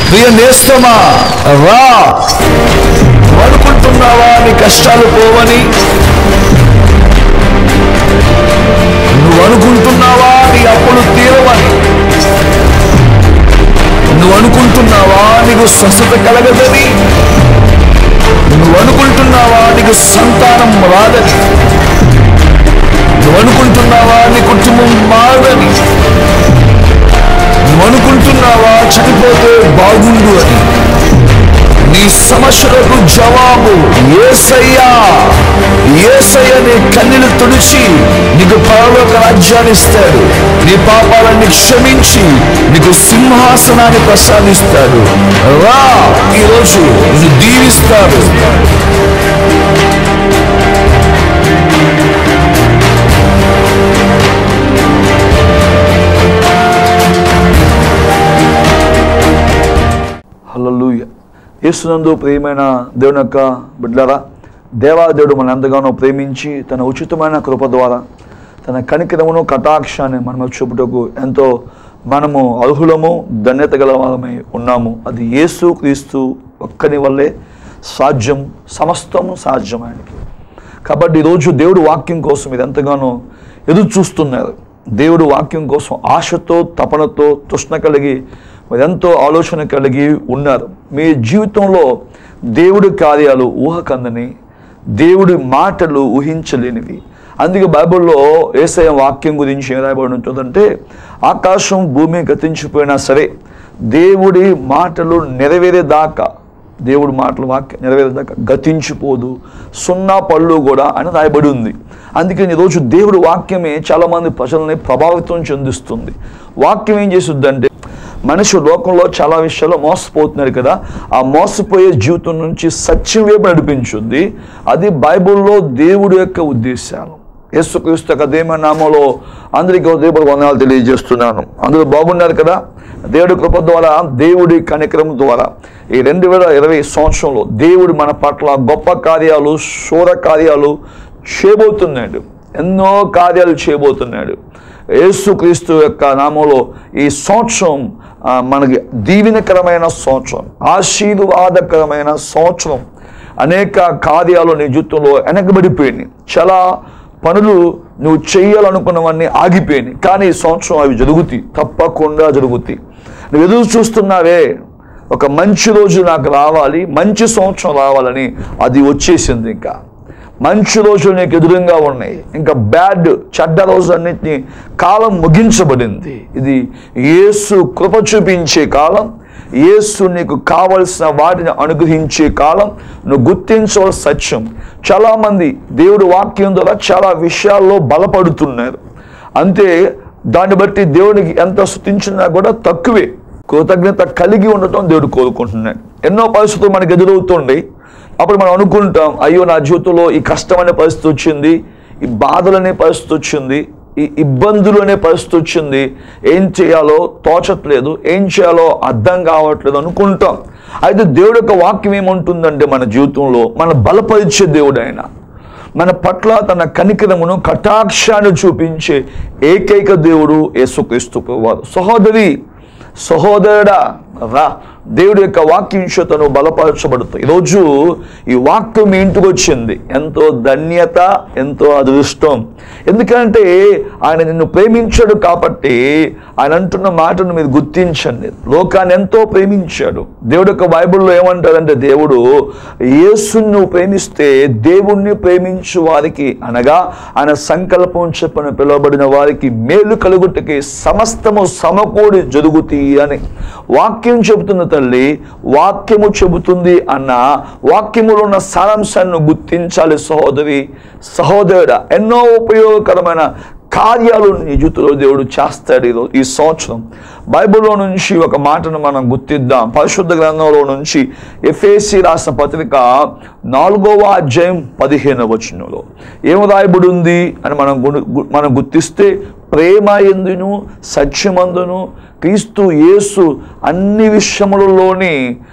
ప్రియ నేస్తమా రా నువ్వు అనుకుంటున్నావా నీ కష్టాలు పోవని నువ్వు అనుకుంటున్నావా నీ అప్పులు తీరవని నువ్వు అనుకుంటున్నావా నీకు స్వస్థత కలగదని నువ్వు అనుకుంటున్నావా నీకు సంతానం రాదని నువ్వు అనుకుంటున్నావా నీ కుటుంబం మారదని నువ్వు అనుకుంటున్నావా చనిపోతే బాగుండు అని నీ సమస్యలకు జవాబు ఏసయ్యా ఏసయ్య నీ కన్నీలు తుడిచి నీకు పరలోక రాజ్యాన్ని ఇస్తాడు నీ పాపాలన్నీ క్షమించి నీకు సింహాసనాన్ని ప్రసాదిస్తాడు రా ఈరోజు నిన్ను దీవిస్తాడు హల్లెలూయ యేసునందు ప్రియమైన దేవుని యొక్క బిడ్డలారా దేవాదేవుడు మన ఎంతగానో ప్రేమించి తన ఉచితమైన కృప ద్వారా తన కనికరమును కటాక్షాన్ని మనం చూపుటకు ఎంతో మనము అర్హులము ధన్యత గల వాళ్ళమై ఉన్నాము అది యేసు క్రీస్తు ఒక్కని వల్లే సాధ్యం సమస్తము సాధ్యం ఆయనకి కాబట్టి ఈరోజు దేవుడు వాక్యం కోసం మీరు ఎంతగానో ఎదురు చూస్తున్నారు దేవుడు వాక్యం కోసం ఆశతో తపనతో తృష్ణ కలిగి మీరు ఎంతో ఆలోచన కలిగి ఉన్నారు మీ జీవితంలో దేవుడి కార్యాలు ఊహకందని దేవుడి మాటలు ఊహించలేనివి అందుకే బైబిల్లో ఏసయ వాక్యం గురించి ఏం రాయబడి ఉంటుందంటే ఆకాశం భూమి గతించిపోయినా సరే దేవుడి మాటలు నెరవేరేదాకా దేవుడి మాటలు వాక్యం నెరవేరేదాకా గతించిపోదు సున్నా పళ్ళు కూడా అని రాయబడి ఉంది అందుకని ఈరోజు దేవుడి వాక్యమే చాలామంది ప్రజల్ని ప్రభావితం చెందిస్తుంది వాక్యం ఏం చేస్తుందంటే మనిషి లోకంలో చాలా విషయాల్లో మోసపోతున్నారు కదా ఆ మోసపోయే జీవితం నుంచి సత్యం వైపు నడిపించుద్ది అది బైబిల్లో దేవుడి యొక్క ఉద్దేశాలు యేసుక్రీస్తు యొక్క దేమ నామంలో అందరికీ దేవుడి వందనాలు తెలియజేస్తున్నాను అందరూ బాగున్నారు కదా దేవుడి కృప ద్వారా దేవుడి కనికరం ద్వారా ఈ రెండు వేల ఇరవై సంవత్సరంలో దేవుడు మన పట్ల గొప్ప కార్యాలు శూర కార్యాలు చేయబోతున్నాడు ఎన్నో కార్యాలు చేయబోతున్నాడు యేసుక్రీస్తు యొక్క నామంలో ఈ సంవత్సరం ఆ, మనకి దీవెనకరమైన సంవత్సరం ఆశీర్వాదకరమైన సంవత్సరం అనేక కార్యాలు నీ జీవితంలో వెనకబడిపోయినాయి చాలా పనులు నువ్వు చేయాలనుకున్నవన్నీ ఆగిపోయినాయి కానీ ఈ సంవత్సరం అవి జరుగుతాయి తప్పకుండా జరుగుతాయి నువ్వు ఎదురు చూస్తున్నావే ఒక మంచి రోజు నాకు రావాలి మంచి సంవత్సరం రావాలని అది వచ్చేసింది ఇంకా మంచి రోజులు నీకు ఎదురుగా ఉన్నాయి ఇంకా బ్యాడ్ చెడ్డ రోజులన్నింటినీ కాలం ముగించబడింది ఇది యేసు కృప చూపించే కాలం యేసు నీకు కావలసిన వాటిని అనుగ్రహించే కాలం నువ్వు గుర్తించవలసిన సత్యం చాలామంది దేవుడి వాక్యం ద్వారా చాలా విషయాల్లో బలపడుతున్నారు అంతే దాన్ని బట్టి దేవునికి ఎంత స్థుతించినా కూడా తక్కువే కృతజ్ఞత కలిగి ఉండటం దేవుడు కోరుకుంటున్నాడు ఎన్నో పరిస్థితులు మనకు ఎదురవుతుండే అప్పుడు మనం అనుకుంటాం అయ్యో నా జీవితంలో ఈ కష్టం అనే పరిస్థితి వచ్చింది ఈ బాధలు అనే పరిస్థితి వచ్చింది ఈ ఇబ్బందులు అనే పరిస్థితి వచ్చింది ఏం చేయాలో తోచట్లేదు ఏం చేయాలో అర్థం కావట్లేదు అనుకుంటాం అయితే దేవుడి యొక్క వాక్యం ఏముంటుందంటే మన జీవితంలో మన బలపరిచే దేవుడు ఆయన మన పట్ల తన కనికరమును కటాక్షాన్ని చూపించే ఏకైక దేవుడు యేసుక్రీస్తు వారు సహోదరి సహోదరుడా రా దేవుడి యొక్క వాక్యం చేతను బలపరచబడుతుంది ఈరోజు ఈ వాక్యం మీ ఇంటికి వచ్చింది ఎంతో ధన్యత ఎంతో అదృష్టం ఎందుకంటే ఆయన నిన్ను ప్రేమించాడు కాబట్టి ఆయన అంటున్న మాటను మీరు గుర్తించండి లోకాన్ని ఎంతో ప్రేమించాడు దేవుడి యొక్క బైబిల్లో ఏమంటాడంటే దేవుడు యేసుని నువ్వు ప్రేమిస్తే దేవుణ్ణి ప్రేమించు వారికి అనగా ఆయన సంకల్పం చెప్పిన పిలువబడిన వారికి మేలు కలుగుటకి సమస్తము సమకూడి జరుగుతాయి అని వాక్యం చెబుతున్న తల్లి వాక్యము చెబుతుంది అన్న వాక్యములో ఉన్న సారాంశాన్ని గుర్తించాలి సహోదరి సహోదరుడ ఎన్నో ఉపయోగకరమైన కార్యాలు నీ జీవితంలో దేవుడు చేస్తాడు ఈరో- ఈ సంవత్సరం బైబిల్లో నుంచి ఒక మాటను మనం గుర్తిద్దాం పరిశుద్ధ గ్రంథంలో నుంచి ఎఫేసి రాసిన పత్రిక నాలుగవ అధ్యాయం పదిహేనవ వచనంలో ఏం రాయబడి ఉంది అని మనం గు- గు- మనం గుర్తిస్తే ప్రేమ ఎందును సత్యమందును క్రీస్తు యేసు అన్ని విషయములలోని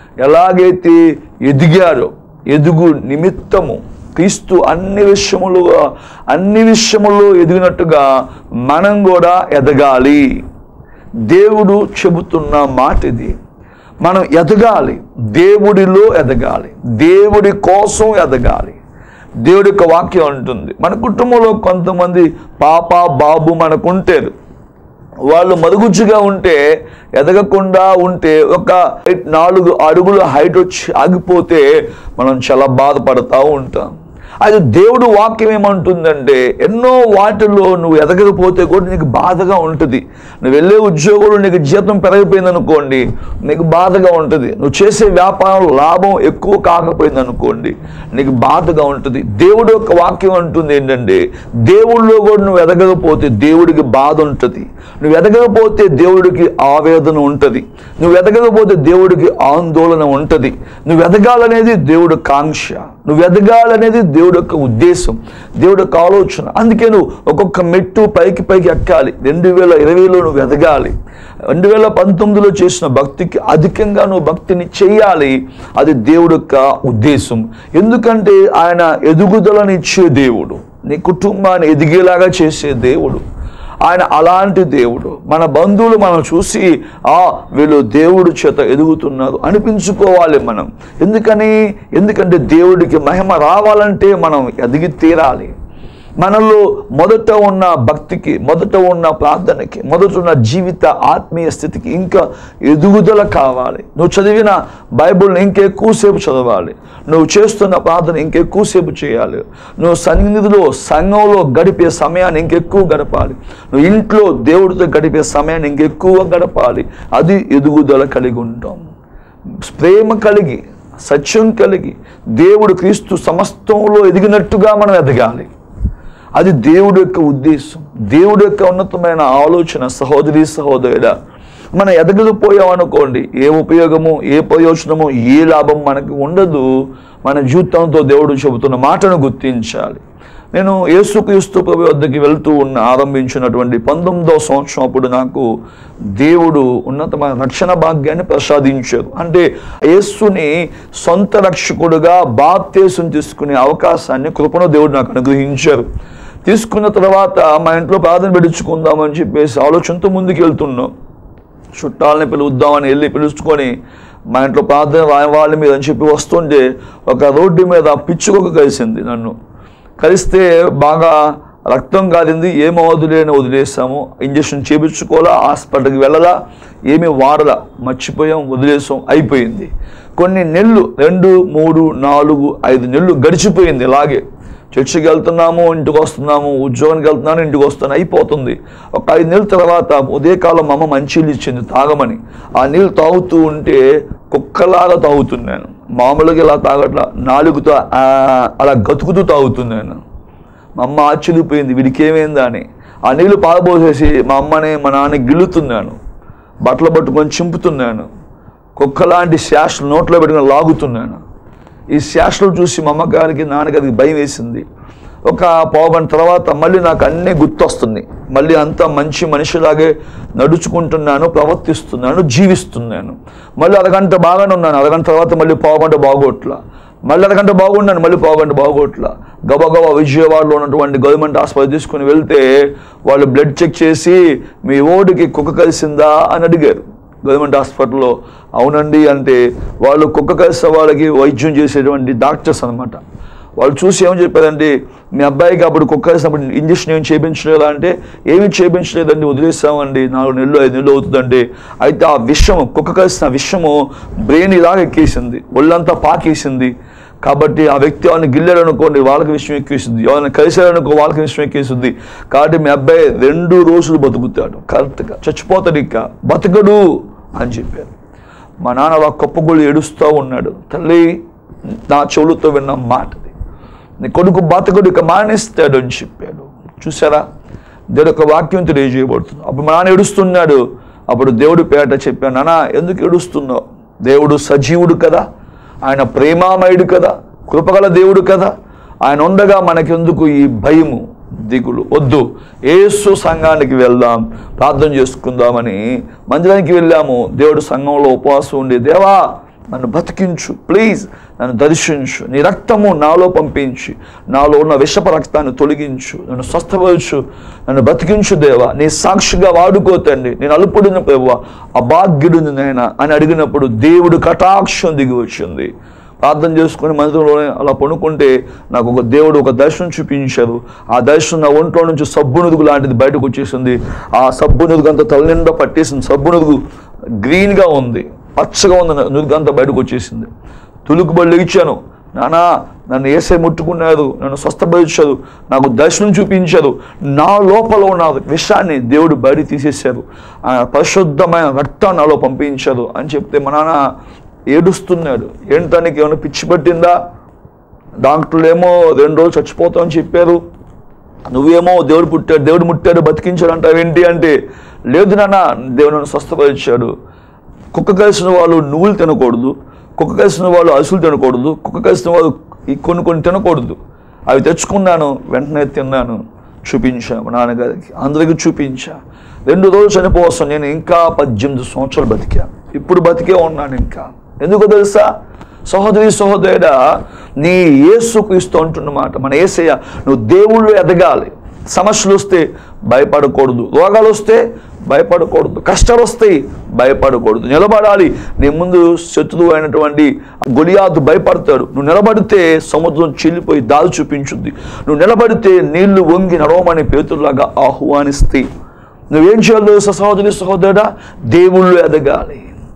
ఎలాగైతే ఎదిగారో ఎదుగు నిమిత్తము క్రీస్తు అన్ని విషయములుగా అన్ని విషయముల్లో ఎదిగినట్టుగా మనం కూడా ఎదగాలి దేవుడు చెబుతున్న మాట ఇది మనం ఎదగాలి దేవుడిలో ఎదగాలి దేవుడి కోసం ఎదగాలి దేవుడి యొక్క వాక్యం ఉంటుంది మన కుటుంబంలో కొంతమంది పాప బాబు మనకుంటారు వాళ్ళు మరుగుజ్జుగా ఉంటే ఎదగకుండా ఉంటే ఒక హైట్ నాలుగు అడుగుల హైట్ వచ్చి ఆగిపోతే మనం చాలా బాధపడతా ఉంటాం అది దేవుడు వాక్యం ఏమంటుందంటే ఎన్నో వాటిల్లో నువ్వు ఎదగకపోతే కూడా నీకు బాధగా ఉంటుంది నువ్వు వెళ్ళే ఉద్యోగంలో నీకు జీతం పెరిగిపోయింది అనుకోండి నీకు బాధగా ఉంటుంది నువ్వు చేసే వ్యాపారం లాభం ఎక్కువ కాకపోయింది అనుకోండి నీకు బాధగా ఉంటుంది దేవుడు యొక్క వాక్యం అంటుంది ఏంటంటే దేవుళ్ళో కూడా నువ్వు ఎదగకపోతే దేవుడికి బాధ ఉంటుంది నువ్వు ఎదగకపోతే దేవుడికి ఆవేదన ఉంటుంది నువ్వు ఎదగకపోతే దేవుడికి ఆందోళన ఉంటుంది నువ్వు ఎదగాలనేది దేవుడి కాంక్ష నువ్వు ఎదగాలనేది దేవుడి యొక్క ఉద్దేశం దేవుడి యొక్క ఆలోచన అందుకే నువ్వు ఒక్కొక్క మెట్టు పైకి పైకి ఎక్కాలి రెండు వేల ఇరవైలో నువ్వు ఎదగాలి రెండు వేల పంతొమ్మిదిలో చేసిన భక్తికి అధికంగా నువ్వు భక్తిని చేయాలి అది దేవుడి యొక్క ఉద్దేశం ఎందుకంటే ఆయన ఎదుగుదలనిచ్చే దేవుడు నీ కుటుంబాన్ని ఎదిగేలాగా చేసే దేవుడు ఆయన అలాంటి దేవుడు మన బంధువులు మనం చూసి ఆ వీళ్ళు దేవుడు చేత ఎదుగుతున్నారు అనిపించుకోవాలి మనం ఎందుకని ఎందుకంటే దేవుడికి మహిమ రావాలంటే మనం ఎదిగి తీరాలి మనలో మొదట ఉన్న భక్తికి మొదట ఉన్న ప్రార్థనకి మొదట ఉన్న జీవిత ఆత్మీయ స్థితికి ఇంకా ఎదుగుదల కావాలి నువ్వు చదివిన బైబుల్ని ఇంకెక్కువసేపు చదవాలి నువ్వు చేస్తున్న ప్రార్థన ఇంకెక్కువసేపు చేయాలి నువ్వు సన్నిధిలో సంఘంలో గడిపే సమయాన్ని ఇంకెక్కువ గడపాలి నువ్వు ఇంట్లో దేవుడితో గడిపే సమయాన్ని ఇంకెక్కువ గడపాలి అది ఎదుగుదల కలిగి ఉంటాం ప్రేమ కలిగి సత్యం కలిగి దేవుడు క్రీస్తు సమస్తంలో ఎదిగినట్టుగా మనం ఎదగాలి అది దేవుడి యొక్క ఉద్దేశం దేవుడి యొక్క ఉన్నతమైన ఆలోచన సహోదరి సహోదరుడా మనం ఎదగలిపోయామనుకోండి ఏ ఉపయోగము ఏ ప్రయోజనము ఏ లాభం మనకు ఉండదు మన జీవితంతో దేవుడు చెబుతున్న మాటను గుర్తించాలి నేను యేసుక్రీస్తు ప్రభు వద్దకి వెళ్తూ ఉన్న ఆరంభించినటువంటి పంతొమ్మిదవ సంవత్సరం అప్పుడు నాకు దేవుడు ఉన్నతమైన రక్షణ భాగ్యాన్ని ప్రసాదించారు అంటే యేసుని సొంత రక్షకుడుగా బాప్తేశం తీసుకునే అవకాశాన్ని కృపను దేవుడు నాకు అనుగ్రహించారు తీసుకున్న తర్వాత మా ఇంట్లో ప్రార్థన పెట్టించుకుందామని చెప్పేసి ఆలోచనతో ముందుకు వెళ్తున్నాం చుట్టాలని పిలుద్దామని వెళ్ళి పిలుచుకొని మా ఇంట్లో ప్రార్థన రాయవాళ్ళ మీద అని చెప్పి వస్తుంటే ఒక రోడ్డు మీద పిచ్చుకొక కలిసింది నన్ను కలిస్తే బాగా రక్తం కాలింది ఏం వదిలేని వదిలేసాము ఇంజక్షన్ చేపించుకోవాలా హాస్పిటల్కి వెళ్ళలా ఏమీ వాడలా మర్చిపోయాం వదిలేసాం అయిపోయింది కొన్ని నెలలు రెండు మూడు నాలుగు ఐదు నెలలు గడిచిపోయింది ఇలాగే చర్చికి వెళ్తున్నాము ఇంటికి వస్తున్నాము ఉద్యోగానికి వెళ్తున్నాను ఇంటికి వస్తాను అయిపోతుంది ఒక ఐదు నెలల తర్వాత ఉదయకాలం మా అమ్మ మంచి ఇచ్చింది తాగమని ఆ నీళ్ళు తాగుతూ ఉంటే కుక్కలాగా తాగుతున్నాను మామూలుగా ఇలా తాగట్లా నాలుగుతో ఆ, అలా గతుకుతూ తాగుతున్నాను మా అమ్మ ఆశ్చర్యపోయింది వీడికి ఏమైందా అని ఆ నీళ్లు పారబోసేసి మా అమ్మని మా నాన్న గిల్లుతున్నాను బట్టలు పట్టుకొని చింపుతున్నాను కుక్కలాంటి శాస్త్రం నోట్లో పెట్టుకొని లాగుతున్నాను ఈ శాస్త్రం చూసి మా అమ్మగారికి నాన్నగారికి భయం వేసింది ఒక పావుగంట తర్వాత మళ్ళీ నాకు అన్నీ గుర్తొస్తుంది మళ్ళీ అంతా మంచి మనిషిలాగే నడుచుకుంటున్నాను ప్రవర్తిస్తున్నాను జీవిస్తున్నాను మళ్ళీ అరగంట బాగానే ఉన్నాను అరగంట తర్వాత మళ్ళీ పావుగంట బాగోట్ల మళ్ళీ అరగంట బాగున్నాను మళ్ళీ పావుగంట బాగోట్ల గబగబా విజయవాడలో ఉన్నటువంటి గవర్నమెంట్ ఆసుపత్రి తీసుకుని వెళ్తే వాళ్ళు బ్లడ్ చెక్ చేసి మీ ఓడికి కుక్క కలిసిందా అని అడిగారు గవర్నమెంట్ హాస్పిటల్లో అవునండి అంటే వాళ్ళు కుక్క కలిసిన వాళ్ళకి వైద్యం చేసేటువంటి డాక్టర్స్ అనమాట వాళ్ళు చూసి ఏమని చెప్పారంటే మీ అబ్బాయికి అప్పుడు కుక్క కలిసినప్పుడు ఇంజక్షన్ ఏమి చేయించలేదా అంటే ఏమి చేయించలేదండి వదిలేసామండి నాలుగు నెలలు ఐదు నెలలు అవుతుందండి అయితే ఆ విషము కుక్క కలిసిన విషము బ్రెయిన్ ఇలాగ ఎక్కేసింది ఒళ్ళంతా పాకేసింది కాబట్టి ఆ వ్యక్తి ఎవరిని గిల్లాడు అనుకోండి వాళ్ళకి విషయం ఎక్కేసింది ఎవరిని కలిశాడనుకో వాళ్ళకి విషయం ఎక్కేసింది కాబట్టి మీ అబ్బాయి రెండు రోజులు బతుకుతాడు కరెక్ట్గా చచ్చిపోతాడు ఇక బతకడు అని చెప్పారు మా నాన్న అలా కుప్పగొళ్ళు ఏడుస్తూ ఉన్నాడు తల్లి నా చెవులతో విన్న మాటది నీ కొడుకు బతకడు ఇక మానేస్తాడు అని చెప్పాడు చూసారా దేవుడు యొక్క వాక్యం తెలియజేయబడుతుంది అప్పుడు మా నాన్న ఏడుస్తున్నాడు అప్పుడు దేవుడు పేట చెప్పాను నాన్న ఎందుకు ఏడుస్తున్నావు దేవుడు సజీవుడు కదా ఆయన ప్రేమామయుడు కదా కృపగల దేవుడు కదా ఆయన ఉండగా మనకెందుకు ఈ భయము దిగులు వద్దు ఏసు సంఘానికి వెళ్దాం ప్రార్థన చేసుకుందామని మందిరానికి వెళ్ళాము దేవుడు సంఘంలో ఉపవాసం ఉండి దేవా నన్ను బతికించు ప్లీజ్ నన్ను దర్శించు నీ రక్తము నాలో పంపించి నాలో ఉన్న విషప రక్తాన్ని తొలగించు నన్ను స్వస్థపరచు నన్ను బతికించు దేవా నీ సాక్షిగా వాడుకోతండి నేను అలుపుడిన ప్రభువా అభాగ్యుడిని నాయన అని అడిగినప్పుడు దేవుడు కటాక్షం దిగి వచ్చింది ప్రార్థన చేసుకుని మందిరంలోనే అలా పడుకుంటే నాకు ఒక దేవుడు ఒక దర్శనం చూపించారు ఆ దర్శనం నా ఒంట్లో నుంచి సబ్బు నుదుగు లాంటిది బయటకు వచ్చేసింది ఆ సబ్బు నుదుగు అంతా తల నిండా పట్టేసింది సబ్బు నుదుగు గ్రీన్గా ఉంది పచ్చగా ఉంది నా నుదుగు అంతా బయటకు వచ్చేసింది తులుకుబడి ఇచ్చాను నానా నన్ను ఏసై ముట్టుకున్నారు నన్ను స్వస్థపరిచారు నాకు దర్శనం చూపించారు నా లోపల ఉన్న విషయాన్ని దేవుడు బయట తీసేశారు ఆ పరిశుద్ధమైన రక్తాన్ని నాలో పంపించారు అని చెప్తే మా నాన్న ఏడుస్తున్నాడు ఏంటానికి ఏమైనా పిచ్చి పట్టిందా డాక్టర్లు ఏమో రెండు రోజులు చచ్చిపోతామని చెప్పారు నువ్వేమో దేవుడు పుట్టాడు దేవుడు ముట్టాడు బతికించాడు అంటావు ఏంటి అంటే లేదు నాన్న దేవుడు నన్ను స్వస్థపరిచాడు కుక్క కలిసిన వాళ్ళు నువ్వులు తినకూడదు కుక్క కలిసిన వాళ్ళు అసులు తినకూడదు కుక్క కలిసిన వాళ్ళు ఈ కొన్ని కొన్ని తినకూడదు అవి తెచ్చుకున్నాను వెంటనే తిన్నాను చూపించా మా నాన్నగారికి అందరికీ చూపించా రెండు రోజులు చనిపోవస్తాను నేను ఇంకా పద్దెనిమిది సంవత్సరాలు బతికా ఇప్పుడు బతికే ఉన్నాను ఇంకా ఎందుకో తెలుసా సహోదరి సహోదరుడా నీ యేసుక్రీస్తు అంటున్నమాట మన ఏసయ్య నువ్వు దేవుళ్ళు ఎదగాలి సమస్యలు వస్తే భయపడకూడదు రోగాలు వస్తే భయపడకూడదు కష్టాలు వస్తాయి భయపడకూడదు నిలబడాలి నీ ముందు శత్రువు అయినటువంటి గొలియాతు భయపడతాడు నువ్వు నిలబడితే సముద్రం చీలిపోయి దారి చూపించుద్ది నువ్వు నిలబడితే నీళ్లు వంగి నడవమని పేతుల్లాగా ఆహ్వానిస్తాయి నువ్వేం చేయాలి తెలుసా సహోదరి సహోదరుడా దేవుళ్ళు ఎదగాలి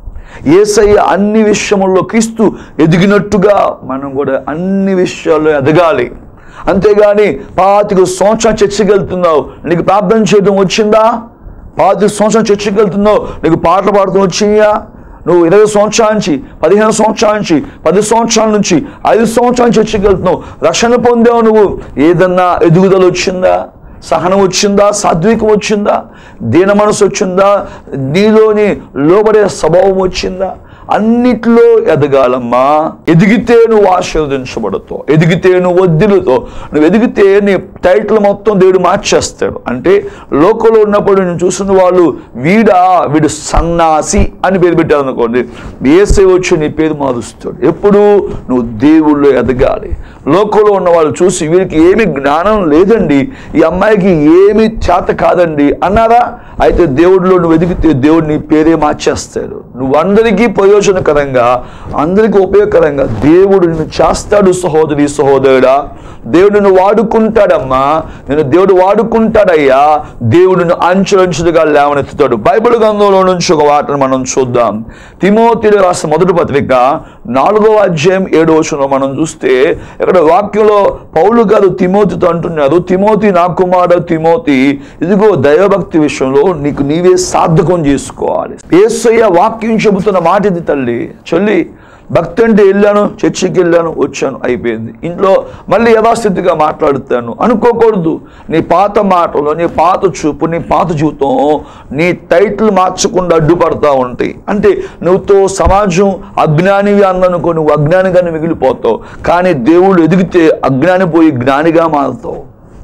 ఏసయ్య అన్ని విషయముల్లో క్రీస్తు ఎదిగినట్టుగా మనం కూడా అన్ని విషయాల్లో ఎదగాలి అంతేగాని పాతిక సంవత్సరం చర్చకి వెళ్తున్నావు నీకు ప్రార్థన చేయడం వచ్చిందా పాతిక సంవత్సరం చర్చకి వెళ్తున్నావు నీకు పాటలు పాడుతూ వచ్చిందా నువ్వు ఇరవై సంవత్సరాల నుంచి పదిహేను సంవత్సరాల నుంచి పది సంవత్సరాల నుంచి ఐదు సంవత్సరాల నుంచి చర్చకి వెళ్తున్నావు రక్షణ పొందావు నువ్వు ఏదన్నా ఎదుగుదల వచ్చిందా సహనం వచ్చిందా సాత్వికం వచ్చిందా దీన మనసు వచ్చిందా నీలోని లోబడే స్వభావం వచ్చిందా అన్నిట్లో ఎదగాలమ్మా ఎదిగితే నువ్వు ఆశీర్వదించబడతావు ఎదిగితే నువ్వు వద్దులతో నువ్వు ఎదిగితే నీ టైటిల్ మొత్తం దేవుడు మార్చేస్తాడు అంటే లోకంలో ఉన్నప్పుడు నేను చూసిన వాళ్ళు వీడా వీడు సన్నాసి అని పేరు పెట్టారు అనుకోండి ఏసై వచ్చి నీ పేరు మారుస్తాడు ఎప్పుడు నువ్వు దేవుళ్ళు ఎదగాలి లోకంలో ఉన్న వాళ్ళు చూసి వీరికి ఏమి జ్ఞానం లేదండి ఈ అమ్మాయికి ఏమి చేత కాదండి అన్నారా అయితే దేవుడిలో నువ్వు ఎదిగితే దేవుడు నీ పేరే మార్చేస్తాడు నువ్వు అందరికీ ప్రయోజనకరంగా అందరికీ ఉపయోగకరంగా దేవుడు నిన్ను చేస్తాడు సహోదరి సహోదరుడా దేవుడు నిన్ను వాడుకుంటాడమ్మా నేను దేవుడు వాడుకుంటాడయ్యా దేవుడు నిన్ను అంచులంచులుగా లేవనెత్తుతాడు బైబిల్ గ్రంథంలో నుంచి ఒక వాటను మనం చూద్దాం తిమోతిలో రాసిన మొదటి పత్రిక నాలుగవ అధ్యాయం ఏడో వచనంలో మనం చూస్తే ఇక్కడ వాక్యంలో పౌలు గారు తిమోతితో అంటున్నారు తిమోతి నా కుమారుడు తిమోతి ఇదిగో దైవభక్తి విషయంలో నీకు నీవే సార్థకం చేసుకోవాలి ఏసయ్య వాక్యం చెబుతున్న మాట ఇది తల్లి చెల్లి భక్తి అంటే వెళ్ళాను చర్చికి వెళ్ళాను వచ్చాను అయిపోయింది ఇంట్లో మళ్ళీ యథాస్థితిగా మాట్లాడుతాను అనుకోకూడదు నీ పాత మాటలు నీ పాత చూపు నీ పాత జీవితం నీ టైటిల్ మార్చకుండా అడ్డుపడతా ఉంటాయి అంటే నువ్వుతో సమాజం అజ్ఞానివి అందనుకో నువ్వు అజ్ఞానిగానే మిగిలిపోతావు కానీ దేవుడు ఎదిగితే అజ్ఞాని పోయి జ్ఞానిగా మారుతావు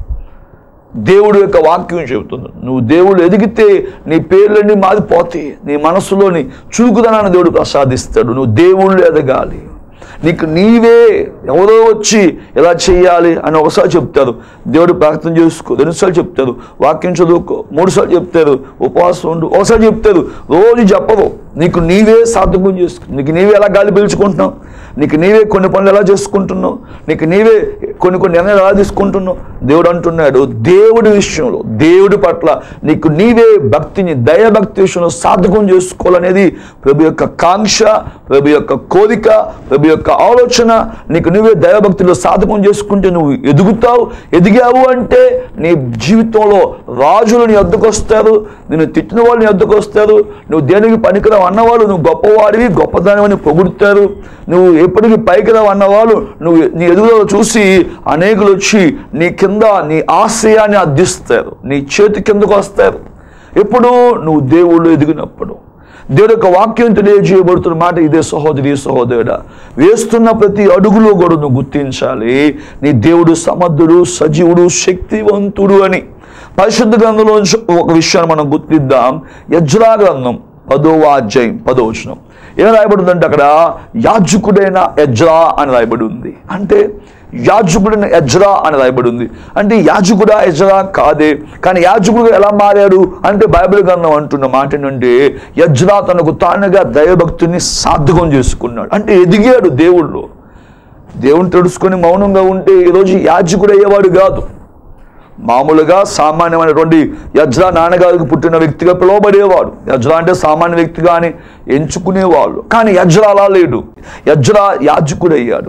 దేవుడు యొక్క వాక్యం చెబుతుంది నువ్వు దేవుడు ఎదిగితే నీ పేర్లన్నీ మారిపోతాయి నీ మనసులోని చురుకుదనాన్ని దేవుడు ప్రసాదిస్తాడు నువ్వు దేవుళ్ళు ఎదగాలి నీకు నీవే ఎవరో వచ్చి ఎలా చేయాలి అని ఒకసారి చెప్తారు దేవుడు ప్రార్థన చేసుకో రెండుసార్లు చెప్తారు వాక్యం చదువుకో మూడుసార్లు చెప్తారు ఉపవాసం ఉండు ఒకసారి చెప్తారు రోజు చెప్పరు నీకు నీవే సార్థకం చేసుకో నీకు నీవే ఎలా గాలి పీల్చుకుంటున్నావు నీకు నీవే కొన్ని పనులు ఎలా చేసుకుంటున్నావు నీకు నీవే కొన్ని కొన్ని నిర్ణయాలు ఎలా తీసుకుంటున్నావు దేవుడు అంటున్నాడు దేవుడి విషయంలో దేవుడి పట్ల నీకు నీవే భక్తిని దయభక్తి విషయంలో సాధకం చేసుకోవాలనేది ప్రభు యొక్క కాంక్ష ప్రభు యొక్క కోరిక ప్రభు యొక్క ఆలోచన నీకు నువ్వే దైవభక్తిలో సాధకం చేసుకుంటే నువ్వు ఎదుగుతావు ఎదిగావు అంటే నీ జీవితంలో రాజులు నీ వద్దకు వస్తారు నేను తిట్టిన వాళ్ళు నీ వద్దకు వస్తారు నువ్వు దేనికి పనికిరావు అన్నవాళ్ళు నువ్వు గొప్పవాడివి గొప్పదానివని పొగుడుతారు నువ్వు ఎప్పటికీ పైకి రావు అన్నవాళ్ళు నువ్వు నీ ఎదుగుదల చూసి అనేకులు వచ్చి నీ కింద నీ ఆశయాన్ని అర్థిస్తారు నీ చేతి కిందకు వస్తారు ఎప్పుడు నువ్వు దేవుళ్ళు ఎదిగినప్పుడు దేవుడు యొక్క వాక్యం తెలియజేయబడుతున్న మాట ఇదే సహోదరి సహోదరుడా వేస్తున్న ప్రతి అడుగులో కూడా నువ్వు గుర్తించాలి నీ దేవుడు సమర్థుడు సజీవుడు శక్తివంతుడు అని పరిశుద్ధ గ్రంథంలో నుంచి ఒక విషయాన్ని మనం గుర్తిద్దాం యజ్రా గ్రంథం పదవ అధ్యాయం పదో వచనం ఏం రాయబడిందంటే అక్కడ యాజకుడైన ఎజ్రా అని రాయబడి ఉంది అంటే యాజకుడైన ఎజ్రా అని రాయబడి ఉంది అంటే యాజకుడా ఎజ్రా కాదే కానీ యాజకుడు ఎలా మారాడు అంటే బైబిల్ గ్రంథం అంటున్న మాట ఏంటంటే ఎజ్రా తనకు తానుగా దైవభక్తుని సాధకం చేసుకున్నాడు అంటే ఎదిగాడు దేవుళ్ళు దేవుని తెలుసుకొని మౌనంగా ఉంటే ఈరోజు యాజకుడు అయ్యేవాడు కాదు మామూలుగా సామాన్యమైనటువంటి యజ్రా నాన్నగారికి పుట్టిన వ్యక్తిగా పిలువబడేవాడు యజ్రా అంటే సామాన్య వ్యక్తిగా అని ఎంచుకునేవాళ్ళు కానీ యజ్రా అలా లేడు యజ్రా యాజకుడు అయ్యాడు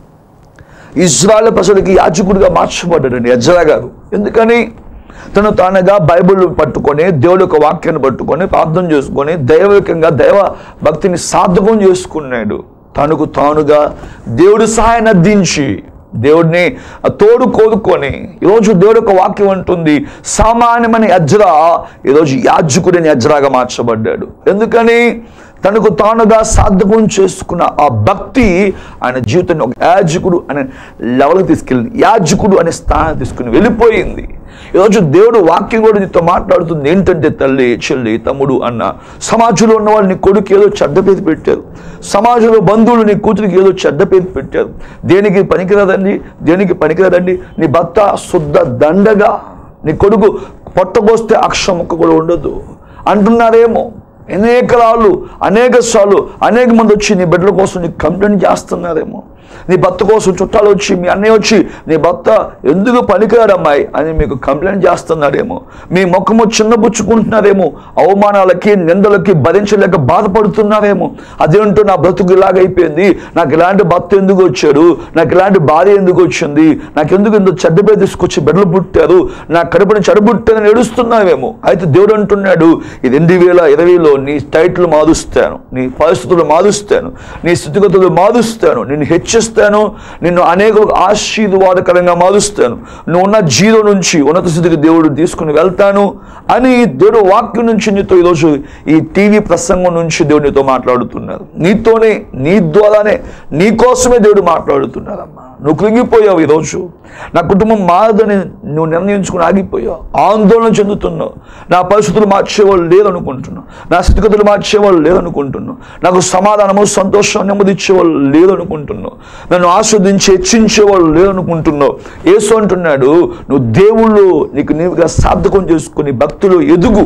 ఇజ్రాయల్ ప్రజలకి యాజకుడిగా మార్చబడ్డాడండి యజ్రా గారు ఎందుకని తను తానుగా బైబిల్ పట్టుకొని దేవుడి యొక్క వాక్యాన్ని పట్టుకొని ప్రార్థన చేసుకొని దైవికంగా దైవ భక్తిని సాధకం చేసుకున్నాడు తనకు తానుగా దేవుడి సహాయాన్ని అందించి దేవుడిని తోడు కోరుకొని ఈరోజు దేవుడి యొక్క వాక్యం అంటుంది సామాన్యమైన అజ్రా ఈరోజు యాజకుడిని అజ్రాగా మార్చబడ్డాడు ఎందుకని తనకు తానుగా సాధకం చేసుకున్న ఆ భక్తి ఆయన జీవితాన్ని ఒక యాజకుడు అనే లెవెల్కి తీసుకెళ్ళింది యాజకుడు అనే స్థానం తీసుకుని వెళ్ళిపోయింది ఈరోజు దేవుడు వాక్యం కూడా నీతో మాట్లాడుతుంది ఏంటంటే తల్లి చెల్లి తమ్ముడు అన్న సమాజంలో ఉన్న వాళ్ళు నీ కొడుకు ఏదో చెడ్డ పేరు పెట్టారు సమాజంలో బంధువులు నీ కూతురికి ఏదో చెడ్డ పేరు పెట్టారు దేనికి పనికిరాదండి దేనికి పనికిరాదండి నీ భర్త శుద్ధ దండగా నీ కొడుకు పొట్టబోస్తే అక్షరం ముక్క కూడా ఉండదు అంటున్నారేమో అనేక రాళ్ళు అనేక సార్లు అనేక మంది వచ్చి నీ బిడ్డల కోసం నీకు కంప్లైంట్ చేస్తున్నారేమో నీ భర్త కోసం చుట్టాలు వచ్చి మీ అన్నయ్య వచ్చి నీ భర్త ఎందుకు పనికిరాడు అమ్మాయి అని మీకు కంప్లైంట్ చేస్తున్నారేమో మీ ముఖము చిన్నబుచ్చుకుంటున్నారేమో అవమానాలకి నిందలకి భరించలేక బాధపడుతున్నారేమో అదేంటో నా బ్రతుకు ఇలాగైపోయింది నాకు ఇలాంటి భర్త ఎందుకు వచ్చాడు నాకు ఇలాంటి భార్య ఎందుకు వచ్చింది నాకు ఎందుకు ఎందుకు చెడ్డ పేరు తీసుకొచ్చి బిడ్డలు పుట్టారు నా కడుపుని చెడబుట్టారని ఏడుస్తున్నావేమో అయితే దేవుడు అంటున్నాడు ఈ రెండు వేల ఇరవైలో నీ టైట్లు మారుస్తాను నీ పరిస్థితులు మారుస్తాను నీ స్థితిగతులు మారుస్తాను నిన్ను హెచ్చిస్తాను నిన్ను అనేకులకు ఆశీర్వాదకరంగా మారుస్తాను నువ్వు ఉన్న జీరో నుంచి ఉన్నత స్థితికి దేవుడు తీసుకుని వెళ్తాను అని దేవుడు వాక్యం నుంచి నీతో ఈరోజు ఈ టీవీ ప్రసంగం నుంచి దేవుడు నీతో మాట్లాడుతున్నారు నీతోనే నీ ద్వారానే నీ కోసమే దేవుడు మాట్లాడుతున్నారమ్మా నువ్వు కృంగిపోయావు ఈరోజు నా కుటుంబం మారదని నువ్వు నిర్ణయించుకుని ఆగిపోయావు ఆందోళన చెందుతున్నావు నా పరిస్థితులు మార్చేవాళ్ళు లేదనుకుంటున్నావు నా స్థితిగతులు మార్చేవాళ్ళు లేదనుకుంటున్నావు నాకు సమాధానము సంతోషం నెమ్మది ఇచ్చేవాళ్ళు లేదనుకుంటున్నావు నన్ను ఆస్వాదించి హెచ్చించేవాళ్ళు లేదనుకుంటున్నావు ఏసు అంటున్నాడు నువ్వు దేవుళ్ళు నీకు నీవుగా సార్థకం చేసుకుని భక్తులు ఎదుగు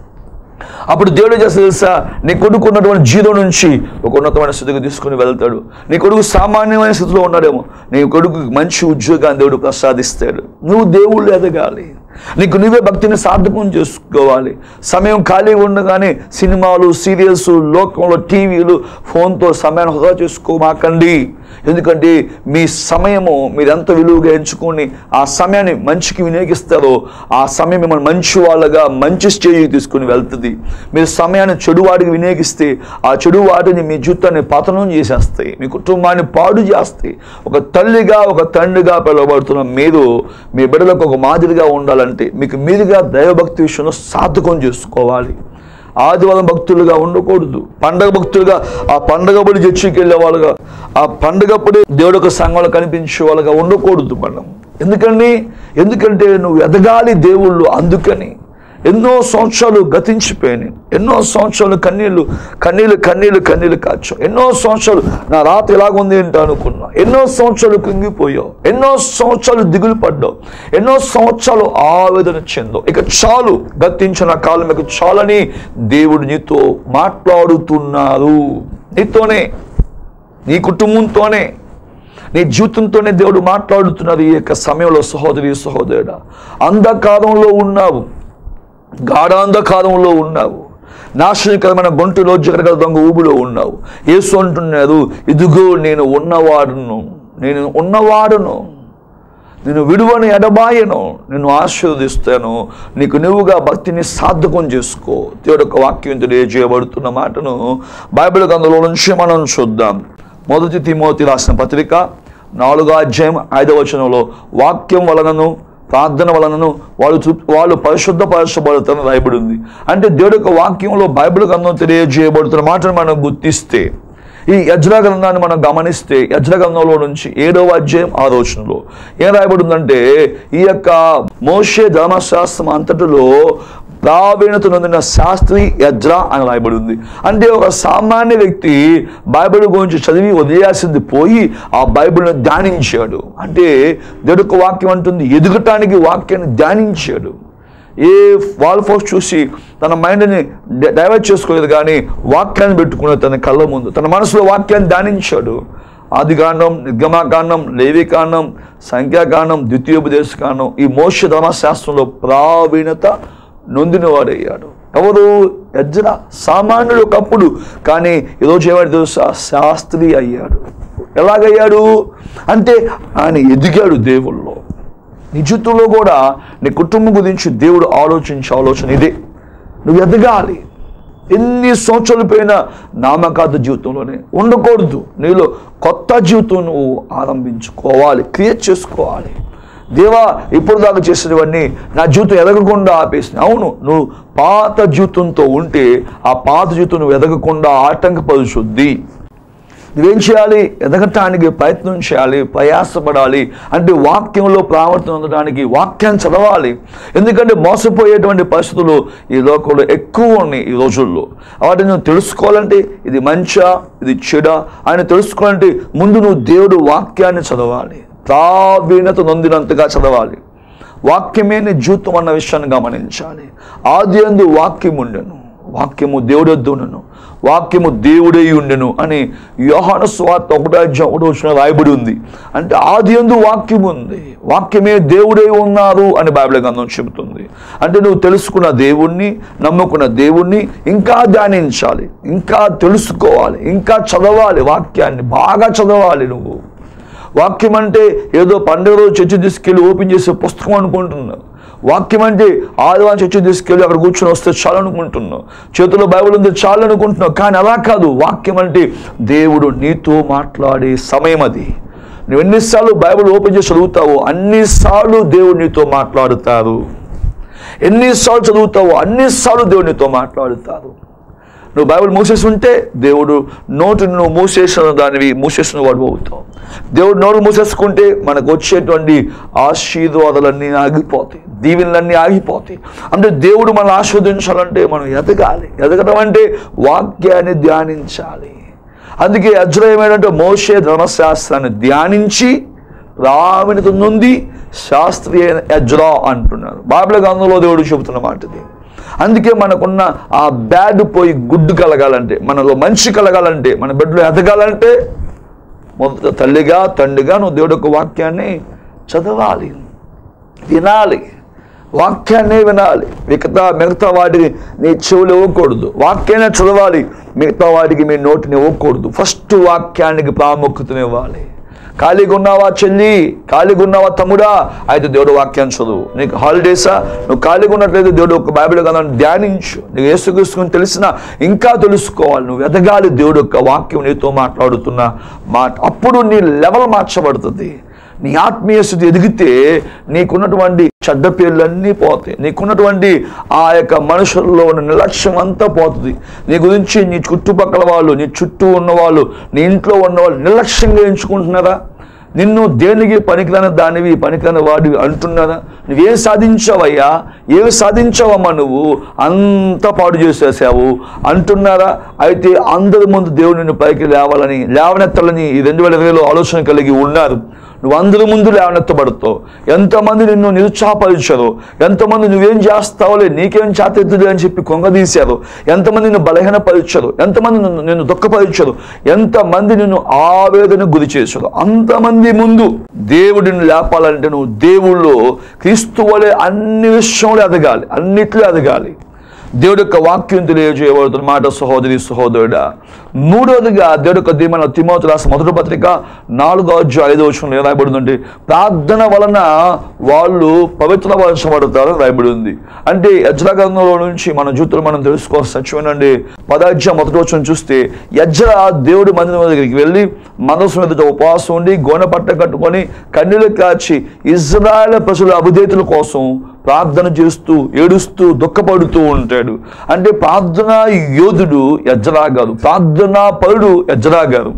అప్పుడు దేవుడు ఏం చేస్తాడు తెలుసా నీ కొడుకు ఉన్నటువంటి జీరో నుంచి ఒక ఉన్నతమైన స్థితికి తీసుకుని వెళ్తాడు నీ కొడుకు సామాన్యమైన స్థితిలో ఉన్నాడేమో నీ కొడుకు మంచి ఉద్యోగాన్ని దేవుడు ప్రసాదిస్తాడు నువ్వు దేవుళ్ళు ఎదగాలి నీకు నువ్వే భక్తిని సార్థకం చేసుకోవాలి సమయం ఖాళీ ఉండగానే సినిమాలు సీరియల్స్ లోకంలో టీవీలు ఫోన్తో సమయాన్ని హృదా చేసుకోమాకండి ఎందుకంటే మీ సమయము మీరు ఎంత విలువగా ఎంచుకొని ఆ సమయాన్ని మంచికి వినియోగిస్తారో ఆ సమయం మిమ్మల్ని మంచి వాళ్ళగా మంచి స్టేజ్కి తీసుకుని వెళ్తుంది మీరు సమయాన్ని చెడు వాడికి వినియోగిస్తే ఆ చెడు వాటిని మీ జీవితాన్ని పతనం చేసేస్తాయి మీ కుటుంబాన్ని పాడు చేస్తాయి ఒక తల్లిగా ఒక తండ్రిగా పిలువబడుతున్న మీరు మీ బిడ్డలకు ఒక మాదిరిగా ఉండాలంటే మీకు మీరుగా దైవభక్తి విషయంలో సాధకం చేసుకోవాలి ఆదివారం భక్తులుగా ఉండకూడదు పండగ భక్తులుగా ఆ పండగ పడి చర్చికి వెళ్ళే వాళ్ళుగా ఆ పండగప్పుడే దేవుడు ఒక సంఘంలో కనిపించే వాళ్ళగా ఉండకూడదు మనం ఎందుకని ఎందుకంటే నువ్వు ఎదగాలి దేవుళ్ళు అందుకని ఎన్నో సంవత్సరాలు గతించిపోయినాయి ఎన్నో సంవత్సరాలు కన్నీళ్ళు కన్నీళ్ళు కన్నీళ్ళు కన్నీళ్ళు కాచావు ఎన్నో సంవత్సరాలు నా రాత ఎలాగుంది ఏంటి అనుకున్నా ఎన్నో సంవత్సరాలు కుంగిపోయావు ఎన్నో సంవత్సరాలు దిగులు పడ్డావు ఎన్నో సంవత్సరాలు ఆవేదన చెందావు ఇక చాలు గతించిన కాలం మీకు చాలని దేవుడు నీతో మాట్లాడుతున్నారు నీతోనే నీ కుటుంబంతోనే నీ జీవితంతోనే దేవుడు మాట్లాడుతున్నారు ఈ యొక్క సమయంలో సహోదరి సహోదరుడా అంధకారంలో ఉన్నావు గాఢాంధకారంలో ఉన్నావు నాశనకరమైన గొంతులో జగడగల దొంగ ఊబిలో ఉన్నావు యేసు అంటున్నారు ఇదిగో నేను ఉన్నవాడును నేను ఉన్నవాడును నేను విడువని ఎడబాయను నిన్ను ఆశీర్వదిస్తాను నీకు నువ్వుగా భక్తిని సార్థకం చేసుకో దేవుడు యొక్క వాక్యం తెలియజేయబడుతున్న మాటను బైబిల్ గ్రంథంలో నుంచి మనం చూద్దాం మొదటి తిమోతి రాసిన పత్రిక నాలుగో అధ్యాయం ఐదవ వచనంలో వాక్యం వలనను ప్రార్థన వలనను వాళ్ళు చూ వాళ్ళు పరిశుద్ధపరచబడతారని రాయబడి ఉంది అంటే దేవుడి యొక్క వాక్యంలో బైబిల్ గ్రంథం తెలియజేయబడుతున్న మాటను మనం గుర్తిస్తే ఈ యజ్ర గ్రంథాన్ని మనం గమనిస్తే యజ్ర గ్రంథంలో నుంచి ఏడవ అధ్యాయం ఆ రోజులో ఏం రాయబడి ఉందంటే ఈ యొక్క మోషే ధర్మశాస్త్రం అంతటిలో ప్రావీణత నొందిన శాస్త్రి యజ్రా అని రాయబడి ఉంది అంటే ఒక సామాన్య వ్యక్తి బైబిల్ గురించి చదివి వదిలేయాల్సింది పోయి ఆ బైబిల్ను ధ్యానించాడు అంటే దేవుడు ఒక వాక్యం అంటుంది ఎదుగటానికి వాక్యాన్ని ధ్యానించాడు ఏ వాల్ ఫోర్స్ చూసి తన మైండ్ని డైవర్ట్ చేసుకోలేదు కానీ వాక్యాన్ని పెట్టుకున్నాడు తన కళ్ళ ముందు తన మనసులో వాక్యాన్ని ధ్యానించాడు ఆదికాండం నిర్గమాకాండం లేవికాండం సంఖ్యాకాండం ద్వితీయోపదేశకాండం ఈ మోక్ష ధర్మశాస్త్రంలో ప్రావీణత నొందినవాడయ్యాడు ఎవరు ఎజ్రా సామాన్యుడు ఒకప్పుడు కానీ ఈరోజు ఏమైనా తెలుసా శాస్త్రి అయ్యాడు ఎలాగయ్యాడు అంటే ఆయన ఎదిగాడు దేవుల్లో నీ జీవితంలో కూడా నీ కుటుంబం గురించి దేవుడు ఆలోచించే ఆలోచన ఇదే నువ్వు ఎదగాలి ఎన్ని సంవత్సరాలు పోయినా నామకార్థ జీవితంలోనే ఉండకూడదు నీలో కొత్త జీవితం నువ్వు ఆరంభించుకోవాలి క్రియేట్ చేసుకోవాలి దేవా ఇప్పుడు దాకా చేసినవన్నీ నా జీవితం ఎదగకుండా ఆపేసింది అవును నువ్వు పాత జీవితంతో ఉంటే ఆ పాత జీవితం నువ్వు ఎదగకుండా ఆటంకపరుచుద్ది నువ్వేం చేయాలి ఎదగటానికి ప్రయత్నం చేయాలి ప్రయాసపడాలి అంటే వాక్యంలో ప్రావర్తన ఉండడానికి వాక్యాన్ని చదవాలి ఎందుకంటే మోసపోయేటువంటి పరిస్థితులు ఈ లోకంలో ఎక్కువ ఉన్నాయి ఈ రోజుల్లో వాటిని నువ్వు తెలుసుకోవాలంటే ఇది మంచా ఇది చెడ అని తెలుసుకోవాలంటే ముందు నువ్వు దేవుడు వాక్యాన్ని చదవాలి ప్రావీణత నొందినంతగా చదవాలి వాక్యమే నీ జీవితం అన్న విషయాన్ని గమనించాలి ఆది అందు వాక్యం ఉండెను వాక్యము దేవుడొద్దునను వాక్యము దేవుడై ఉండెను అని యోహాను స్వార్త ఒకటో అధ్యాయం ఒకటో వచ్చిన రాయబడి ఉంది అంటే ఆది అందు వాక్యం ఉంది వాక్యమే దేవుడై ఉన్నారు అని బైబిల్ గ్రంథం చెబుతుంది అంటే నువ్వు తెలుసుకున్న దేవుణ్ణి నమ్ముకున్న దేవుణ్ణి ఇంకా ధ్యానించాలి ఇంకా తెలుసుకోవాలి ఇంకా చదవాలి వాక్యాన్ని బాగా చదవాలి నువ్వు వాక్యం అంటే ఏదో పండుగ రోజు చర్చి తీసుకెళ్ళి ఓపెన్ చేసే పుస్తకం అనుకుంటున్నావు వాక్యం అంటే ఆదివారం చర్చి తీసుకెళ్ళి అక్కడ కూర్చొని వస్తే చాలు అనుకుంటున్నావు చేతిలో బైబిల్ ఉంది చాలు అనుకుంటున్నావు కానీ అలా కాదు వాక్యం అంటే దేవుడు నీతో మాట్లాడే సమయం అది నువ్వు ఎన్నిసార్లు బైబిల్ ఓపెన్ చేసి చదువుతావో అన్నిసార్లు దేవుడు నీతో మాట్లాడుతారు ఎన్నిసార్లు చదువుతావో అన్నిసార్లు దేవుడు నీతో మాట్లాడుతారు నువ్వు బైబిల్ మూసేసి ఉంటే దేవుడు నోటిని నువ్వు మూసేసిన దానివి మూసేసిన వాడు అవుతావు దేవుడు నోరు మూసేసుకుంటే మనకు వచ్చేటువంటి ఆశీర్వాదాలన్నీ ఆగిపోతాయి దీవెనలన్నీ ఆగిపోతాయి అంటే దేవుడు మనల్ని ఆస్వాదించాలంటే మనం ఎదగాలి ఎదగడం అంటే వాక్యాన్ని ధ్యానించాలి అందుకే అజ్ర ఏమైందంటే మోషే ధర్మశాస్త్రాన్ని ధ్యానించి ప్రావీణత నుండి శాస్త్రీయ అజ్రా అంటున్నారు బాబుల గ్రంథంలో దేవుడు చెబుతున్న మాట ఇది అందుకే మనకున్న ఆ బ్యాడ్ పోయి గుడ్డు కలగాలంటే మనలో మంచి కలగాలంటే మన బిడ్డలో ఎదగాలంటే మొదట తల్లిగా తండ్రిగా నువ్వు దేవుడు యొక్క వాక్యాన్ని చదవాలి వినాలి వాక్యాన్నే వినాలి మిగతా మిగతా వాటికి నీ చెవులు ఇవ్వకూడదు వాక్యాన్ని చదవాలి మిగతా వాటికి మీ నోటిని ఇవ్వకూడదు ఫస్ట్ వాక్యానికి ప్రాముఖ్యతనివ్వాలి ఖాళీగా ఉన్నావా చెల్లి ఖాళీగా ఉన్నావా తమ్ముడా అయితే దేవుడు వాక్యాన్ని చదువు నీకు హాలిడేసా నువ్వు ఖాళీగా ఉన్నట్లయితే దేవుడు ఒక బైబిల్ కదా ధ్యానించు నీకు ఏసుక్రీస్తుని తెలిసినా ఇంకా తెలుసుకోవాలి నువ్వు ఎదగాలి దేవుడు యొక్క వాక్యం నీతో మాట్లాడుతున్న మాట అప్పుడు నీ లెవెల్ మార్చబడుతుంది నీ ఆత్మీయ స్థితి ఎదిగితే నీకున్నటువంటి చెడ్డ పేర్లన్నీ పోతాయి నీకున్నటువంటి ఆ యొక్క మనుషుల్లో ఉన్న నిర్లక్ష్యం అంతా పోతుంది నీ గురించి నీ చుట్టుపక్కల వాళ్ళు నీ చుట్టూ ఉన్న వాళ్ళు నీ ఇంట్లో ఉన్న వాళ్ళు నిర్లక్ష్యంగా ఎంచుకుంటున్నారా నిన్ను దేనికి పనికిరాని దానివి పనికిరాని వాడివి అంటున్నారా నువ్వేం సాధించావయ్యా ఏమి సాధించావమ్మా నువ్వు అంత పాడు చేసేసావు అంటున్నారా అయితే అందరి ముందు దేవుడు నిన్ను పైకి లేవాలని లేవనెత్తాలని ఈ రెండు వేల ఇరవైలో ఆలోచన కలిగి ఉన్నారు నువ్వు అందరి ముందు లేవనెత్తబడతావు ఎంతమంది నిన్ను నిరుత్సాహపరిచారు ఎంతమంది నువ్వేం చేస్తావులే నీకేం చేతెత్తులే అని చెప్పి కొంగదీశారు ఎంతమంది నిన్ను బలహీనపరిచారు ఎంతమంది నిన్ను నిన్ను దుఃఖపరిచారు ఎంతమంది నిన్ను ఆవేదన గురి చేశారు అంతమంది ముందు దేవుడిని లేపాలంటే నువ్వు దేవుళ్ళు క్రీస్తు వలె అన్ని విషయంలో ఎదగాలి అన్నిట్లో ఎదగాలి దేవుడి యొక్క వాక్యం తెలియజేయబడుతున్న మాట సహోదరి సహోదరుడా మూడవదిగా దేవుడి యొక్క దీమన తిమోతి రాసిన మొదటి పత్రిక నాలుగో అధ్యాయం ఐదో వచ్చిన రాయబడిందంటే ప్రార్థన వలన వాళ్ళు పవిత్రపరచబడతారు రాయబడి ఉంది అంటే యజ్ర గ్రంథంలో నుంచి మన జీవితంలో మనం తెలుసుకోవాల్సిన సత్యమేనండి పదాధ్యాయం మొదటి వచ్చిన చూస్తే యజ్ర దేవుడి మందిరం దగ్గరికి వెళ్ళి మనసు మీద ఉపవాసం ఉండి గోనె పట్ట కట్టుకొని కన్నీళ్ళు కాచి ఇజ్రాయల్ ప్రజల అభిదేతుల కోసం ప్రార్థన చేస్తూ ఏడుస్తూ దుఃఖపడుతూ ఉంటాడు అంటే ప్రార్థనా యోధుడు యజ్రా గారు ప్రార్థనా పరుడు యజ్రా గారు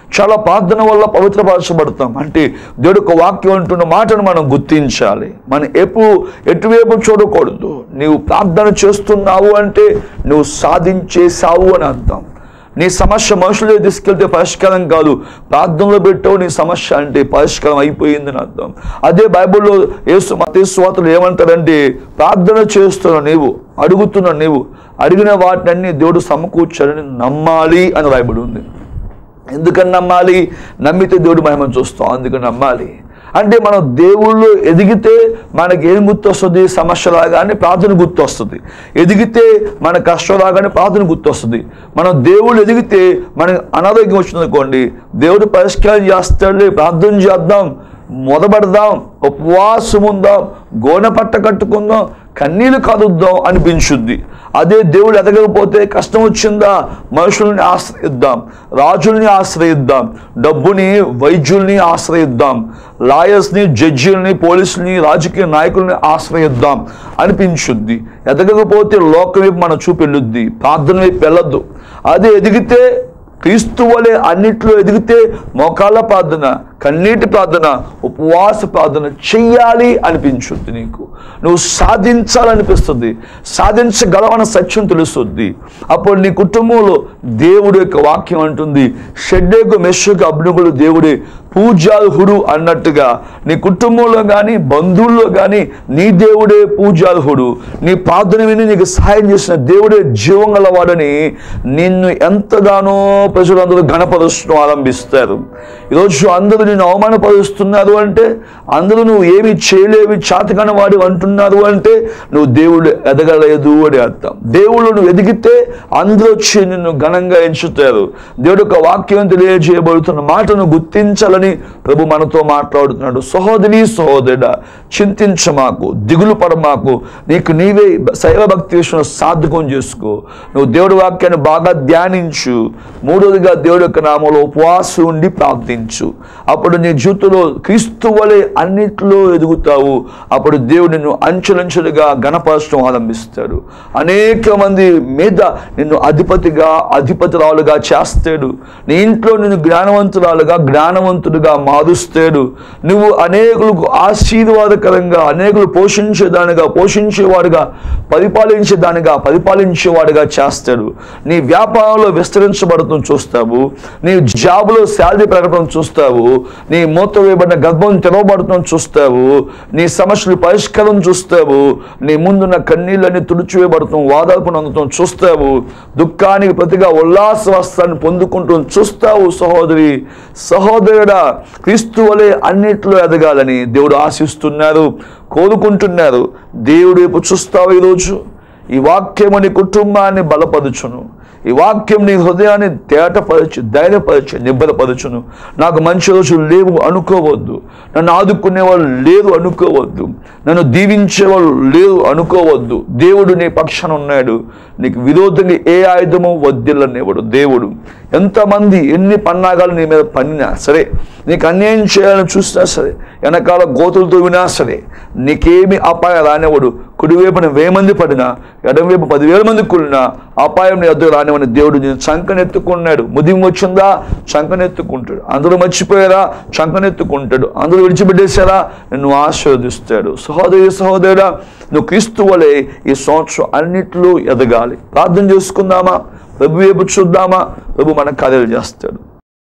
చాలా ప్రార్థన వల్ల పవిత్రపరచబడతాం అంటే దేవుడు ఒక వాక్యం అంటున్న మాటను మనం గుర్తించాలి మనం ఎప్పుడు ఎటువైపు చూడకూడదు నీవు ప్రార్థన చేస్తున్నావు అంటే నువ్వు సాధించేసావు అని అర్థం నీ సమస్య మనుషులే తీసుకెళ్తే పరిష్కారం కాదు ప్రార్థనలో పెట్టావు నీ సమస్య అంటే పరిష్కారం అయిపోయిందని అర్థం అదే బైబిల్లో యేసు మతేశ్వాతలు ఏమంటారంటే ప్రార్థన చేస్తున్న నీవు అడుగుతున్న నీవు అడిగిన వాటిని దేవుడు సమకూర్చాలని నమ్మాలి అని రాయబడి ఉంది ఎందుకని నమ్మాలి నమ్మితే దేవుడు మహిమను చూస్తాం అందుకని నమ్మాలి అంటే మనం దేవుళ్ళు ఎదిగితే మనకి ఏం గుర్తు వస్తుంది సమస్య రాగానే ప్రార్థన గుర్తు వస్తుంది ఎదిగితే మన కష్టం రాగానే ప్రార్థన గుర్తు వస్తుంది మనం దేవుళ్ళు ఎదిగితే మనకి అనారోగ్యం వచ్చిందనుకోండి దేవుడు పరిష్కారం చేస్తాడులే ప్రార్థన చేద్దాం మొదబడదాం ఉపవాసం ఉందాం గోనె పట్ట కట్టుకుందాం కన్నీళ్ళు కాదుద్దాం అనిపించుద్ది అదే దేవుడు ఎదగకపోతే కష్టం వచ్చిందా మనుషుల్ని ఆశ్రయిద్దాం రాజుల్ని ఆశ్రయిద్దాం డబ్బుని వైద్యుల్ని ఆశ్రయిద్దాం లాయర్స్ని జడ్జిల్ని పోలీసుల్ని రాజకీయ నాయకుల్ని ఆశ్రయిద్దాం అనిపించుద్ది ఎదగకపోతే లోకం వైపు మన చూపు వెళ్ళుద్ది ప్రార్థన వైపు వెళ్ళొద్దు అదే ఎదిగితే క్రీస్తు వలె అన్నిట్లో ఎదిగితే మోకాళ్ళ ప్రార్థన కన్నీటి ప్రార్థన ఉపవాస ప్రార్థన చెయ్యాలి అనిపించుద్ది నీకు నువ్వు సాధించాలనిపిస్తుంది సాధించగలవన్న సత్యం తెలుస్తుంది అప్పుడు నీ కుటుంబంలో దేవుడు యొక్క వాక్యం అంటుంది షెడ్డేకు మెషకు అబ్నుగులు దేవుడే పూజార్హుడు అన్నట్టుగా నీ కుటుంబంలో కానీ బంధువుల్లో కానీ నీ దేవుడే పూజార్హుడు నీ ప్రార్థన విని నీకు సహాయం చేసిన దేవుడే జీవం గలవాడని నిన్ను ఎంతగానో ప్రజలందరూ గణపరుస్తూ ఆరంభిస్తారు ఈరోజు అందరూ నిన్ను అవమానపరుస్తున్నారు అంటే అందరూ నువ్వు ఏమి చేయలేవి చాతకాని వాడు అంటున్నారు అంటే నువ్వు దేవుడు ఎదగలేదు అని అర్థం దేవుడు నువ్వు ఎదిగితే అందరూ వచ్చి నిన్ను ఘనంగా ఎంచుతారు దేవుడు యొక్క వాక్యం తెలియజేయబడుతున్న మాటను గుర్తించాలని ప్రభు మనతో మాట్లాడుతున్నాడు సహోదరి సహోదరుడా చింతించమాకు దిగులు పడమాకు నీకు నీవే శైవ భక్తి విషయంలో సాధకం చేసుకో నువ్వు దేవుడి వాక్యాన్ని బాగా ధ్యానించు మూడోదిగా దేవుడి యొక్క నామంలో ఉపవాసం ఉండి ప్రార్థించు అప్పుడు నీ జీవితంలో క్రీస్తు వలె అన్నిట్లో ఎదుగుతావు అప్పుడు దేవుడు నిన్ను అంచెలంచెలుగా గణపరచడం ఆరంభిస్తాడు అనేక మంది మీద నిన్ను అధిపతిగా అధిపతిరాలుగా చేస్తాడు నీ ఇంట్లో నిన్ను జ్ఞానవంతురాలుగా జ్ఞానవంతుడిగా మారుస్తాడు నువ్వు అనేకులకు ఆశీర్వాదకరంగా అనేకులు పోషించేదానిగా పోషించేవాడుగా పరిపాలించేదానిగా పరిపాలించేవాడుగా చేస్తాడు నీ వ్యాపారంలో విస్తరించబడటం చూస్తావు నీ జాబులో శాలరీ పెరగడం చూస్తావు నీ మూత వేయబడిన గర్భం తెరవబడటం చూస్తావు నీ సమస్యలు పరిష్కారం చూస్తావు నీ ముందున్న కన్నీళ్ళని తుడిచివేయబడటం వాదార్పును అందటం చూస్తావు దుఃఖానికి ప్రతిగా ఉల్లాస వస్త్రాన్ని పొందుకుంటూ చూస్తావు సహోదరి సహోదరుడా క్రీస్తు వలె అన్నిట్లో ఎదగాలని దేవుడు ఆశిస్తున్నారు కోరుకుంటున్నారు దేవుడు వైపు చూస్తావు ఈరోజు ఈ వాక్యము నీ కుటుంబాన్ని బలపరుచును ఈ వాక్యం నీ హృదయాన్ని తేటపరచు ధైర్యపరచు నిబ్బరపరచును నాకు మంచి రోజులు లేవు అనుకోవద్దు నన్ను ఆదుకునేవాళ్ళు లేరు అనుకోవద్దు నన్ను దీవించేవాళ్ళు లేరు అనుకోవద్దు దేవుడు నీ పక్షాన ఉన్నాడు నీకు విరోధంగా ఏ ఆయుధము వద్దిల్లనివ్వడు దేవుడు ఎంతమంది ఎన్ని పన్నాగాలు నీ మీద పన్నినా సరే నీకు అన్యాయం చేయాలని చూసినా సరే వెనకాల గోతులతో వినా సరే నీకేమి అపాయం రానివ్వడు కుడివైపున వెయ్యి మంది పడినా ఎడమవైపు పదివేల మంది కూలినా అపాయం నీ వద్దకు రానివ్వని దేవుడు నేను చంకనెత్తుకున్నాడు ముదిం వచ్చిందా చంకనెత్తుకుంటాడు అందరూ మర్చిపోయారా చంకనెత్తుకుంటాడు అందరూ విడిచిపెట్టేశారా నిన్ను ఆశీర్వదిస్తాడు సహోదరి సహోదరుడా నువ్వు క్రీస్తు వలె ఈ సంవత్సరం అన్నిట్లో ఎదగాలి ప్రార్థన చేసుకుందామా ప్రభు వైపు చూద్దామా ప్రభు మన కార్యాలు చేస్తాడు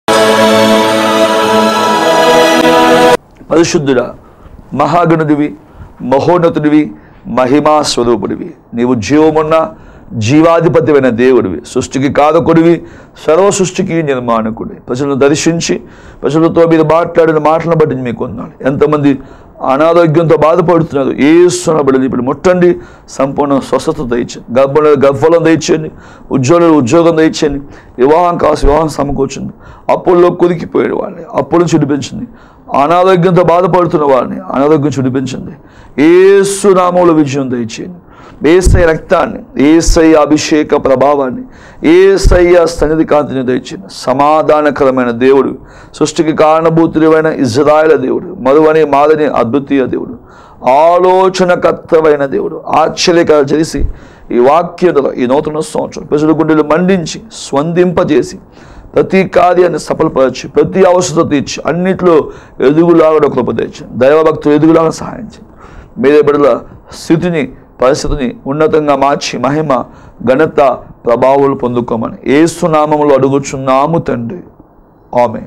పరిశుద్ధుడా మహాగణుడివి మహోన్నతుడివి మహిమా స్వరూపుడివి నీవు జీవమున్న జీవాధిపతివైన దేవుడివి సృష్టికి కారకుడివి సర్వ సృష్టికి నిర్మాణకుడి ప్రజలను దర్శించి ప్రజలతో మీరు మాట్లాడిన మాటలను బట్టి మీకు ఉన్నాను ఎంతమంది అనారోగ్యంతో బాధపడుతున్నారు ఏ బిడ్డలు ఇప్పుడు ముట్టండి సంపూర్ణ స్వస్థత దయచేయండి గర్భంలో గర్భఫలం దయచేయండి ఉద్యోగులు ఉద్యోగం దయచేయండి వివాహం కావాల్సి వివాహం సమకూర్చండి అప్పుల్లో కుదికిపోయాడు వాళ్ళని అప్పులను చూడిపించింది అనారోగ్యంతో బాధపడుతున్న వారిని అనారోగ్యం చూడిపించండి ఏసు నామంలో విజయం దయచేయండి ఏసై రక్తాన్ని ఏసై అభిషేక ప్రభావాన్ని ఏసయ్య సన్నిధి కాంతిని దయచేయండి సమాధానకరమైన దేవుడు సృష్టికి కారణభూతుడైన ఇజ్రాయల దేవుడు మరువని మాదని అద్వితీయ దేవుడు ఆలోచనకర్తమైన దేవుడు ఆశ్చర్యకర చేసి ఈ వాక్యతలో ఈ నూతన సంవత్సరం ప్రజల గుండెలు మండించి స్వందింపజేసి ప్రతి కార్యాన్ని సఫలపరచి ప్రతి అవసరం తీర్చి అన్నిట్లో ఎదుగులాగా కృప తెచ్చి దైవభక్తులు ఎదుగులాగా సహాయం చేయండి మీరే బిడ్డల స్థితిని పరిస్థితిని ఉన్నతంగా మార్చి మహిమ ఘనత ప్రభావాలు పొందుకోమని ఏసునామములో అడుగుచున్నాము తండ్రి ఆమె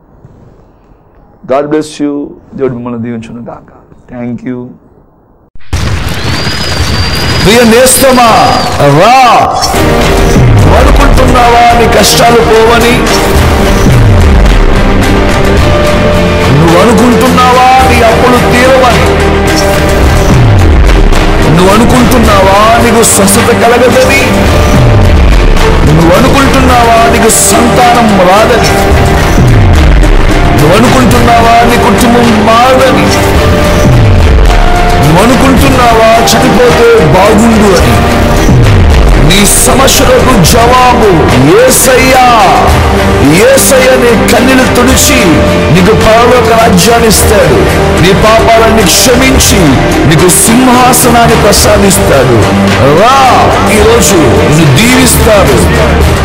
గాడ్ బ్లెస్ యూ దేవుడు మిమ్మల్ని దీవించును గాక థ్యాంక్ యూ ప్రియ నేస్తమా రా అనుకుంటున్నావా నీ కష్టాలు పోవని నువ్వు అనుకుంటున్నావా నీ అప్పులు తీరవని నువ్వు అనుకుంటున్నావా నీకు స్వస్థత కలగదని నువ్వు అనుకుంటున్నావా నీకు సంతానం రాదని నువ్వు అనుకుంటున్నావా నీ కుటుంబం మారదని నువ్వు అనుకుంటున్నావా చనిపోతే బాగుండు అని నీ సమస్యలకు జవాబు ఏసయ్యా ఏసయ్య నీ కన్నీలు తుడిచి నీకు పరలోక రాజ్యాన్ని ఇస్తాడు నీ పాపాలన్నీ క్షమించి నీకు సింహాసనాన్ని ప్రసాదిస్తాడు రా ఈరోజు నిన్ను దీవిస్తాడు